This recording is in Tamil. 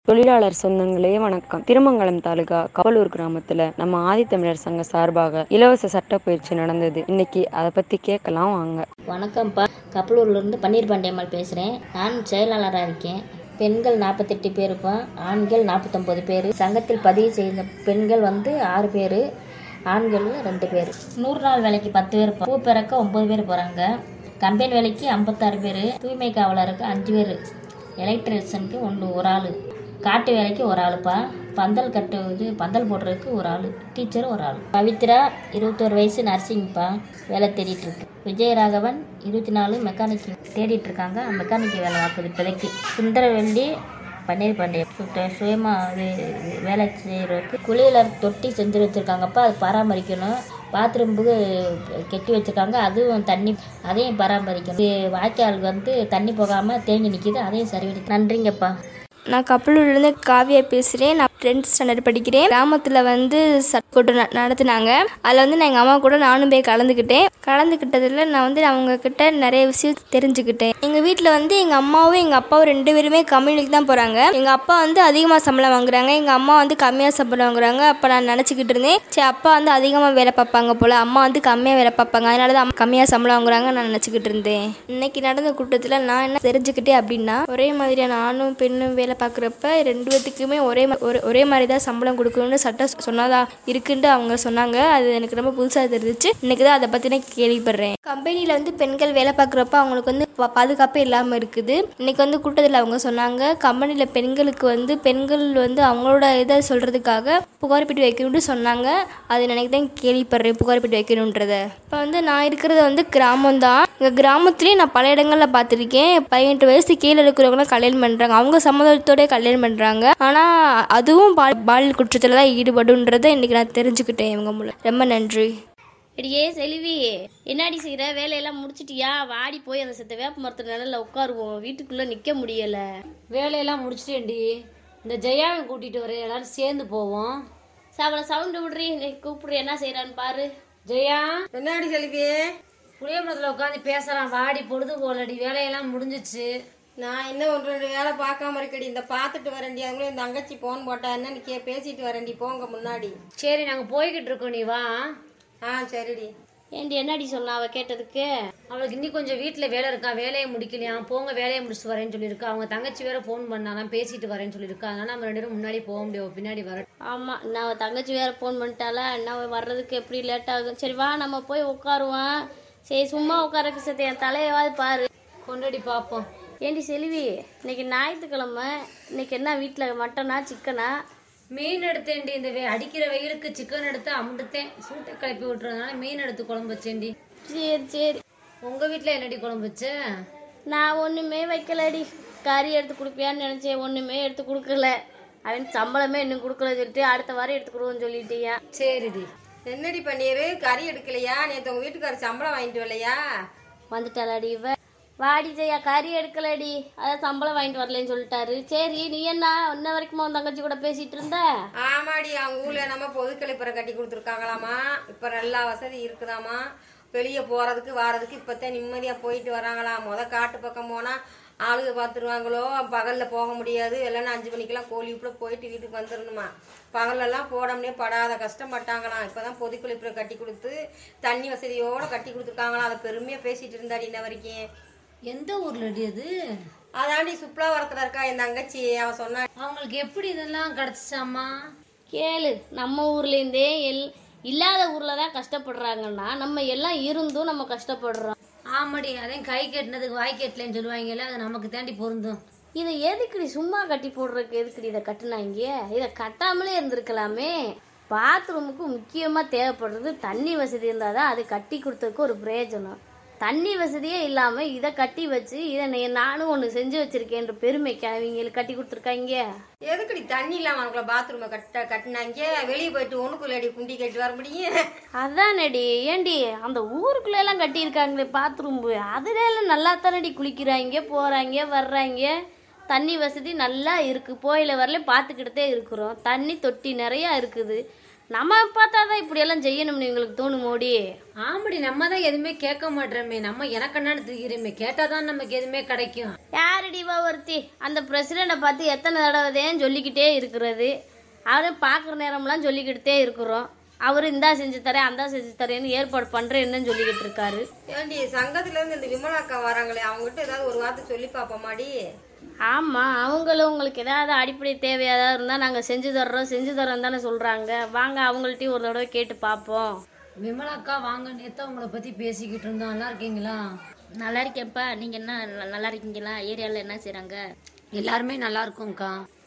தொழிலாளர் சொந்தங்களே வணக்கம் திருமங்கலம் தாலுகா கவலூர் கிராமத்துல நம்ம ஆதித்தமிழர் சங்க சார்பாக இலவச சட்ட பயிற்சி நடந்தது இன்னைக்கு அதை பத்தி கேட்கலாம் வாங்க வணக்கம்ப்பா கப்பலூர்லேருந்து பன்னீர் பாண்டியம்மாள் பேசுகிறேன் நான் செயலாளராக இருக்கேன் பெண்கள் நாற்பத்தெட்டு பேருப்பா ஆண்கள் நாற்பத்தொம்பது பேர் சங்கத்தில் பதிவு செய்த பெண்கள் வந்து ஆறு பேர் ஆண்கள் ரெண்டு பேர் நூறு நாள் வேலைக்கு பத்து பேர் பூ பிறக்க ஒம்பது பேர் போகிறாங்க கம்பெனி வேலைக்கு ஐம்பத்தாறு பேர் தூய்மை காவலருக்கு அஞ்சு பேர் எலக்ட்ரிஷியனுக்கு ஒன்று ஒரு ஆள் காட்டு வேலைக்கு ஒரு ஆளுப்பா பந்தல் கட்டுவது பந்தல் போடுறதுக்கு ஒரு ஆள் டீச்சர் ஒரு ஆள் பவித்ரா இருபத்தோரு வயசு நர்சிங்ப்பா வேலை தேடிட்டு இருக்கு விஜயராகவன் இருபத்தி நாலு மெக்கானிக் தேடிட்டு இருக்காங்க மெக்கானிக் வேலை பார்க்குது இப்போதைக்கு சுந்தரவெள்ளி பன்னீர் பாண்டியன் சுத்த சுயமாக அது வேலை செய்கிறதுக்கு குளியலர் தொட்டி செஞ்சு வச்சுருக்காங்கப்பா அது பராமரிக்கணும் பாத்ரூமுக்கு கெட்டி வச்சுருக்காங்க அதுவும் தண்ணி அதையும் பராமரிக்கணும் இது வாய்க்கால் வந்து தண்ணி போகாமல் தேங்கி நிற்கிது அதையும் சரி பண்ணி நன்றிங்கப்பா நான் கப்பலூர்லேருந்து காவியா பேசுகிறேன் நான் டென்த் ஸ்டாண்டர்ட் படிக்கிறேன் கிராமத்தில் வந்து சட்கோட்டு ந நடத்துனாங்க அதில் வந்து நான் எங்கள் அம்மா கூட நானும் போய் கலந்துக்கிட்டேன் கலந்துக்கிட்டதில் நான் வந்து அவங்க கிட்ட நிறைய விஷயம் தெரிஞ்சுக்கிட்டேன் எங்கள் வீட்டில் வந்து எங்கள் அம்மாவும் எங்கள் அப்பாவும் ரெண்டு பேருமே கம்பெனிக்கு தான் போகிறாங்க எங்கள் அப்பா வந்து அதிகமாக சம்பளம் வாங்குறாங்க எங்கள் அம்மா வந்து கம்மியாக சம்பளம் வாங்குறாங்க அப்போ நான் நினச்சிக்கிட்டு இருந்தேன் சரி அப்பா வந்து அதிகமாக வேலை பார்ப்பாங்க போல் அம்மா வந்து கம்மியாக வேலை பார்ப்பாங்க அதனால தான் அம்மா கம்மியாக சம்பளம் வாங்குறாங்க நான் நினச்சிக்கிட்டு இருந்தேன் இன்னைக்கு நடந்த கூட்டத்தில் நான் என்ன தெரிஞ்சுக்கிட்டேன் அப்படின்னா ஒரே மாதிரியான ஆணும் பெண்ணும் வேலை பார்க்குறப்ப ரெண்டு பேத்துக்குமே ஒரே மா- ஒரே ஒரே மாதிரி தான் சம்பளம் கொடுக்கணும்னு சட்டம் சொன்னதா இருக்குன்ட்டு அவங்க சொன்னாங்க அது எனக்கு ரொம்ப புதுசாக தெரிஞ்சிச்சு இன்னைக்கு தான் அதை பற்றி நான் கேள்விப்படுறேன் கம்பெனியில் வந்து பெண்கள் வேலை பார்க்குறப்ப அவங்களுக்கு வந்து பா- பாதுகாப்பே இல்லாமல் இருக்குது இன்னைக்கு வந்து கூட்டத்தில் அவங்க சொன்னாங்க கம்பெனியில் பெண்களுக்கு வந்து பெண்கள் வந்து அவங்களோட இதை சொல்கிறதுக்காக புகார் பெட்டி வைக்கணும்னு சொன்னாங்க அது எனக்கு தான் கேள்விப்படுறேன் புகார் பெட்டி வைக்கணுன்றத இப்போ வந்து நான் இருக்கிறது வந்து கிராமம் தான் எங்கள் கிராமத்துலேயும் நான் பல இடங்களில் பார்த்துருக்கேன் பதினெட்டு வயசு கீழே இருக்கிறவங்களாம் கல்யாணம் பண்ணுறாங்க அவங்க சம்மதத்தோடய கல்யாணம் பண்ணுறாங்க ஆனால் அதுவும் பால் பாலியல் குற்றத்தில் தான் ஈடுபடுன்றதை இன்றைக்கி நான் தெரிஞ்சுக்கிட்டேன் இவங்க மூலம் ரொம்ப நன்றி அடியே செல்வி என்னடி செய்கிற வேலையெல்லாம் முடிச்சிட்டியா வாடி போய் அந்த செத்த வேப்ப மரத்து நிழல்ல உட்காருவோம் வீட்டுக்குள்ளே நிற்க முடியல வேலையெல்லாம் முடிச்சிட்டேன்டி இந்த ஜெயாவை கூட்டிட்டு வர எல்லாரும் சேர்ந்து போவோம் அவளை சவுண்டு விடுறி நீ கூப்பிடுற என்ன செய்கிறான்னு பாரு ஜெயா என்னடி செல்வி புளியமரத்தில் உட்காந்து பேசலாம் வாடி பொழுது போலடி வேலையெல்லாம் முடிஞ்சிச்சு நான் இன்னும் ஒன்று ரெண்டு வேலை பார்க்காம இருக்கடி இந்த பார்த்துட்டு வரேன்டி அவங்களும் இந்த தங்கச்சி போன் போட்டா என்னன்னு கே பேசிட்டு வரேன்டி போங்க முன்னாடி சரி நாங்கள் போய்கிட்டு இருக்கோம் நீ வா ஆ சரிடி ஏண்டி என்னடி சொன்னா அவ கேட்டதுக்கு அவளுக்கு இன்னி கொஞ்சம் வீட்டில் வேலை இருக்கா வேலையை முடிக்கலையா போங்க வேலையை முடிச்சுட்டு வரேன்னு சொல்லியிருக்கா அவங்க தங்கச்சி வேற ஃபோன் பண்ணாலாம் பேசிட்டு வரேன்னு சொல்லியிருக்கா அதனால நம்ம ரெண்டு பேரும் முன்னாடி போக முடியும் பின்னாடி வர ஆமாம் நான் அவ தங்கச்சி வேற ஃபோன் பண்ணிட்டால என்ன அவ வர்றதுக்கு எப்படி லேட் ஆகும் சரி வா நம்ம போய் உட்காருவோம் சரி சும்மா உட்காரக்கு சத்து என் தலையவாது பாரு கொண்டாடி பார்ப்போம் ஏண்டி செல்வி இன்னைக்கு ஞாயிற்றுக்கிழமை இன்னைக்கு என்ன வீட்டில் மட்டனா சிக்கனா மீன் எடுத்தேன்டி இந்த வெ- அடிக்கிற வெயிலுக்கு சிக்கன் எடுத்து அமுடுத்தேன் சூட்டை கிளப்பி விட்டுறதுனால மீன் எடுத்து குழம்பு வச்சேன்டி சரி சரி உங்க வீட்டில் என்னடி குழம்பு வச்ச நான் ஒன்றுமே வைக்கலடி கறி எடுத்து கொடுப்பியான்னு நினச்சேன் ஒன்றுமே எடுத்து கொடுக்கல அவன் சம்பளமே இன்னும் கொடுக்கல சொல்லிட்டு அடுத்த வாரம் எடுத்து கொடுவோன்னு சொல்லிட்டியா சரிடி என்னடி பண்ணிரு கறி எடுக்கலையா நேற்று உங்க வீட்டுக்காரர் சம்பளம் வாங்கிட்டு வரலையா வந்துட்டாளாடி இவ வாடி ஜெயா கறி எடுக்கலடி அதான் சம்பளம் வாங்கிட்டு வரலன்னு சொல்லிட்டாரு சரி நீ என்ன இன்ன வரைக்கும் உன் தங்கச்சி கூட பேசிட்டு இருந்த ஆமாடி அவங்க ஊர்ல நம்ம பொது கழிப்பறை கட்டி கொடுத்துருக்காங்களாமா இப்ப எல்லா வசதி இருக்குதாமா வெளியே போறதுக்கு வாரதுக்கு இப்பத்தான் நிம்மதியா போயிட்டு வராங்களாம் முத காட்டு பக்கம் போனா ஆளுக பார்த்துருவாங்களோ பகல்ல போக முடியாது இல்லைன்னா அஞ்சு மணிக்கெல்லாம் கோழி இப்படி போயிட்டு வீட்டுக்கு வந்துடணுமா பகல்லெல்லாம் போடாமலே படாத கஷ்டப்பட்டாங்களாம் இப்பதான் பொது கழிப்பறை கட்டி கொடுத்து தண்ணி வசதியோட கட்டி கொடுத்துருக்காங்களாம் அதை பெருமையா பேசிட்டு இருந்தாடி இன்ன வரைக்கும் எந்த ஊர்லடி அது அதாண்டி சுப்லாவரத்துல இருக்கா என் தங்கச்சி அவன் சொன்னா அவங்களுக்கு எப்படி இதெல்லாம் கிடைச்சிச்சாமா கேளு நம்ம ஊர்லேருந்தே எல் இல்லாத ஊரில் தான் கஷ்டப்படுறாங்கன்னா நம்ம எல்லாம் இருந்தும் நம்ம கஷ்டப்படுறோம் ஆமாடி அதையும் கை கட்டினதுக்கு வாய் கட்டலன்னு சொல்லுவாங்கல்ல அது நமக்கு தாண்டி பொருந்தும் இதை எதுக்குடி சும்மா கட்டி போடுறதுக்கு எதுக்குடி இதை கட்டுனாங்க இதை கட்டாமலே இருந்திருக்கலாமே பாத்ரூமுக்கு முக்கியமாக தேவைப்படுறது தண்ணி வசதி இருந்தால் தான் அது கட்டி கொடுத்ததுக்கு ஒரு பிரயோஜனம் தண்ணி வசதியே இல்லாமல் இதை கட்டி வச்சு இதை நே- நானும் ஒன்று செஞ்சு வச்சிருக்கேன்ற பெருமைக்கு அவங்களுக்கு கட்டி கொடுத்துருக்காங்க எதுக்குடி தண்ணி இல்லாம அவங்கள பாத்ரூமை கட்ட கட்டினாங்க வெளியே போயிட்டு ஒண்ணுக்குள்ளடி குண்டி கட்டி வர முடியும் அதானடி ஏண்டி அந்த ஊருக்குள்ள எல்லாம் கட்டியிருக்காங்களே பாத்ரூம் அதுல எல்லாம் நல்லா தானடி குளிக்கிறாங்க போறாங்க வர்றாங்க தண்ணி வசதி நல்லா இருக்கு போயில வரல பார்த்துக்கிட்டே இருக்கிறோம் தண்ணி தொட்டி நிறையா இருக்குது நம்ம பார்த்தா தான் இப்படியெல்லாம் செய்யணும்னு இவங்களுக்கு தோணும் மோடி ஆமாடி நம்ம தான் எதுவுமே கேட்க மாட்டோமே நம்ம எனக்கு என்னன்னு தெரியுமே கேட்டாதான் நமக்கு எதுவுமே கிடைக்கும் யாரடிவா ஒருத்தி அந்த பிரசிடெண்ட்டை பார்த்து எத்தனை தடவைதான் சொல்லிக்கிட்டே இருக்கிறது அவரை பார்க்குற நேரம்லாம் சொல்லிக்கிட்டே இருக்கிறோம் அவர் இந்தா செஞ்சு தரேன் அந்தா செஞ்சு தரேன்னு ஏற்பாடு பண்ணுறேன்னு சொல்லிக்கிட்டு இருக்காரு ஏண்டி சங்கத்துல இருந்து இந்த விமலா அக்கா வராங்களே அவங்ககிட்ட ஏதாவது ஒரு வார்த்தை சொல்லி பாப்போமாடி ஆமாம் அவங்களும் உங்களுக்கு ஏதாவது அடிப்படை தேவையாக இருந்தால் நாங்கள் செஞ்சு தர்றோம் செஞ்சு தர்றோம் தானே சொல்கிறாங்க வாங்க அவங்கள்ட்டையும் ஒரு தடவை கேட்டு பார்ப்போம் விமலாக்கா வாங்க நேத்து உங்களை பத்தி பேசிக்கிட்டு இருந்தோம் நல்லா இருக்கீங்களா நல்லா இருக்கேன்ப்பா நீங்கள் என்ன நல்லா இருக்கீங்களா ஏரியாவில் என்ன செய்கிறாங்க எல்லாருமே நல்லா இருக்கோம்க்கா